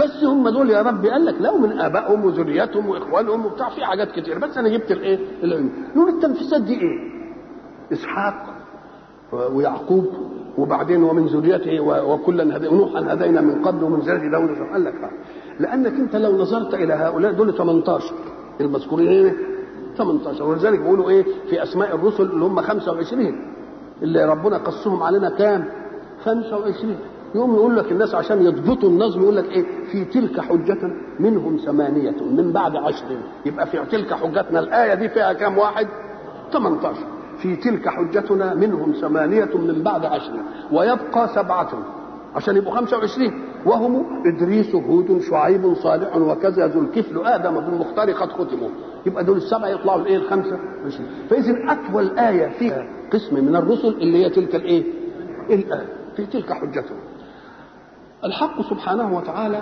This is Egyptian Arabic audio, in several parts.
بس هم دول يا رب قال لك لا من ابائهم وذريتهم واخوانهم وبتاع في حاجات كتير بس انا جبت الايه العيون نقول التنفيذات دي ايه اسحاق ويعقوب وبعدين ومن ذريته وكلا هدي ونوحا هدينا من قبل ومن ذريه داود قال لك لانك انت لو نظرت الى هؤلاء دول 18 المذكورين هنا 18 ولذلك بيقولوا ايه في اسماء الرسل اللي هم 25 اللي ربنا قصهم علينا كام 25 يقوم يقول لك الناس عشان يضبطوا النظم يقول لك ايه في تلك حجة منهم ثمانية من بعد عشر يبقى في تلك حجتنا الآية دي فيها كام واحد 18 في تلك حجتنا منهم ثمانية من بعد عشر ويبقى سبعة عشان يبقوا 25 وهم إدريس هود شعيب صالح وكذا ذو الكفل آدم ذو المختار قد ختموا يبقى دول السبعة يطلعوا الإيه الخمسة فإذا أطول آية في قسم من الرسل اللي هي تلك الإيه الآية في تلك حجتهم الحق سبحانه وتعالى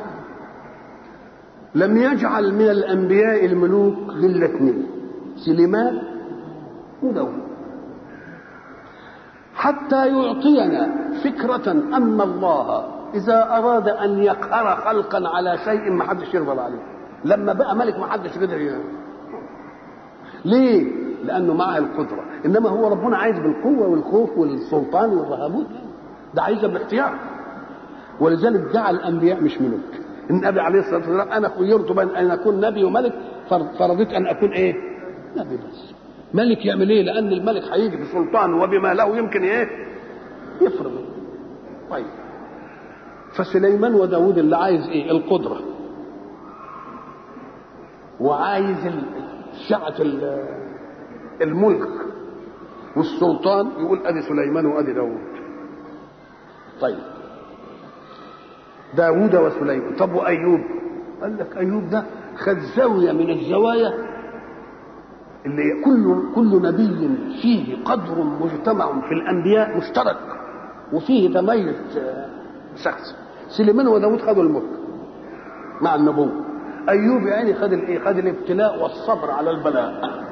لم يجعل من الأنبياء الملوك إلا اثنين سليمان وداود حتى يعطينا فكرة أن الله إذا أراد أن يقهر خلقا على شيء ما حدش يقدر عليه لما بقى ملك ما حدش قدر يعني. ليه؟ لأنه معه القدرة إنما هو ربنا عايز بالقوة والخوف والسلطان والرهبوت ده عايزها بالاختيار ولذلك جعل الأنبياء مش ملوك النبي عليه الصلاة والسلام أنا خيرت بين أن أكون نبي وملك فرضيت أن أكون إيه؟ نبي بس ملك يعمل ايه لان الملك هيجي بسلطان وبما له يمكن ايه يفرض طيب فسليمان وداود اللي عايز ايه القدره وعايز سعه الملك والسلطان يقول ادي سليمان وادي داود طيب داود وسليمان طب وايوب قال لك ايوب ده خد زاويه من الزوايا اللي كل كل نبي فيه قدر مجتمع في الانبياء مشترك وفيه تميز شخص سليمان وداود خدوا الملك مع النبوة ايوب يعني خد الايه خد الابتلاء والصبر على البلاء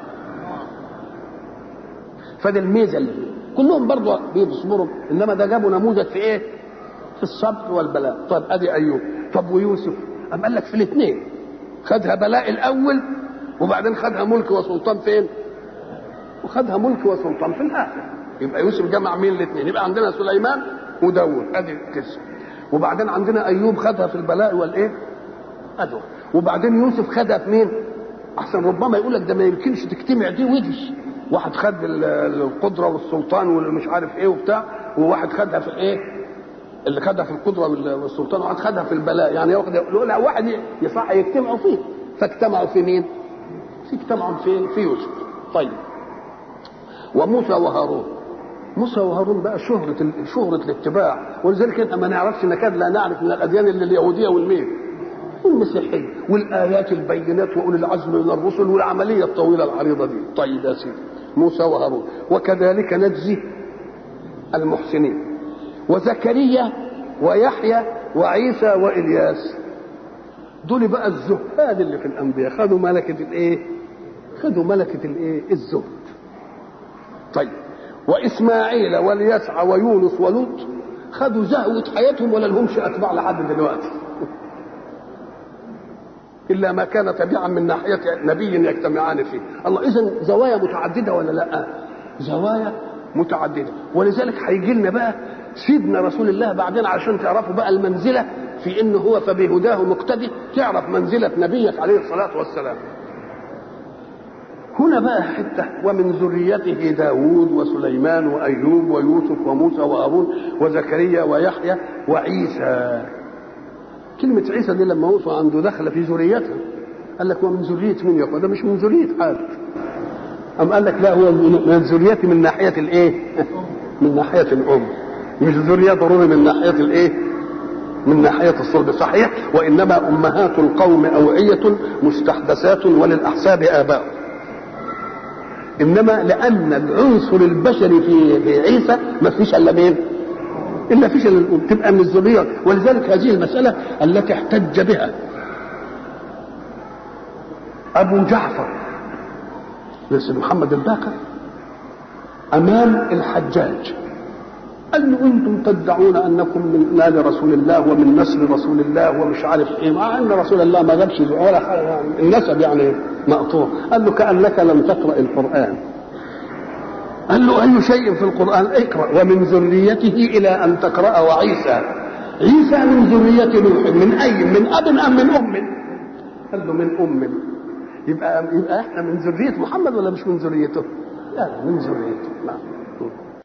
فدي الميزه اللي فيه كلهم برضه بيصبروا انما ده جابوا نموذج في ايه في الصبر والبلاء طب ادي ايوب طب ويوسف أم قال لك في الاثنين خدها بلاء الاول وبعدين خدها ملك وسلطان فين وخدها ملك وسلطان في الاخر يبقى يوسف جمع مين الاثنين يبقى عندنا سليمان وداود ادي قسم وبعدين عندنا ايوب خدها في البلاء والايه ادو وبعدين يوسف خدها في مين احسن ربما يقول لك ده ما يمكنش تجتمع دي ودي واحد خد القدره والسلطان والمش عارف ايه وبتاع وواحد خدها في الايه اللي خدها في القدره والسلطان وواحد خدها في البلاء يعني ياخد لا واحد يصح يجتمعوا فيه فاجتمعوا في مين في اجتمعوا فين في يوسف طيب وموسى وهارون موسى وهارون بقى شهرة شهرة الاتباع ولذلك احنا ما نعرفش نكاد لا نعرف من الاديان الا اليهوديه والمين والمسيحيه والايات البينات واولي العزم من الرسل والعمليه الطويله العريضه دي طيب يا سيدي موسى وهارون وكذلك نجزي المحسنين وزكريا ويحيى وعيسى والياس دول بقى الزهاد اللي في الانبياء خدوا ملكه الايه خدوا ملكه الايه الزهد طيب واسماعيل واليسع ويونس ولوط خدوا زهوة حياتهم ولا لهمش اتباع لحد دلوقتي الا ما كان تبعا من ناحيه نبي يجتمعان فيه الله اذا زوايا متعدده ولا لا زوايا متعدده ولذلك هيجي لنا بقى سيدنا رسول الله بعدين عشان تعرفوا بقى المنزله في انه هو فبهداه مقتدي تعرف منزله نبيك عليه الصلاه والسلام هنا بقى حتة ومن ذريته داود وسليمان وأيوب ويوسف وموسى وهارون وزكريا ويحيى وعيسى كلمة عيسى دي لما وقفوا عنده دخل في ذريته قال لك ومن ذرية من يقول ده مش من ذرية حد أم قال لك لا هو من ذريتي من ناحية الإيه؟ من ناحية الأم مش ذرية ضروري من ناحية الإيه؟ من ناحية الصلب صحيح وإنما أمهات القوم أوعية مستحدثات وللأحساب آباء انما لان العنصر البشري في في عيسى ما فيش الا مين؟ الا فيش الا الام تبقى من الذريه ولذلك هذه المساله التي احتج بها ابو جعفر محمد الباقر امام الحجاج قال له انتم تدعون انكم من ال رسول الله ومن نسل رسول الله ومش عارف ايه مع ان رسول الله ما جابش ولا حاجة، النسب يعني مقطوع قال له كانك لم تقرا القران قال له اي شيء في القران اقرا ومن ذريته الى ان تقرا وعيسى عيسى من ذريه نوح من اي من اب ام من ام قال له من ام يبقى يبقى احنا من ذريه محمد ولا مش من ذريته؟ لا من ذريته نعم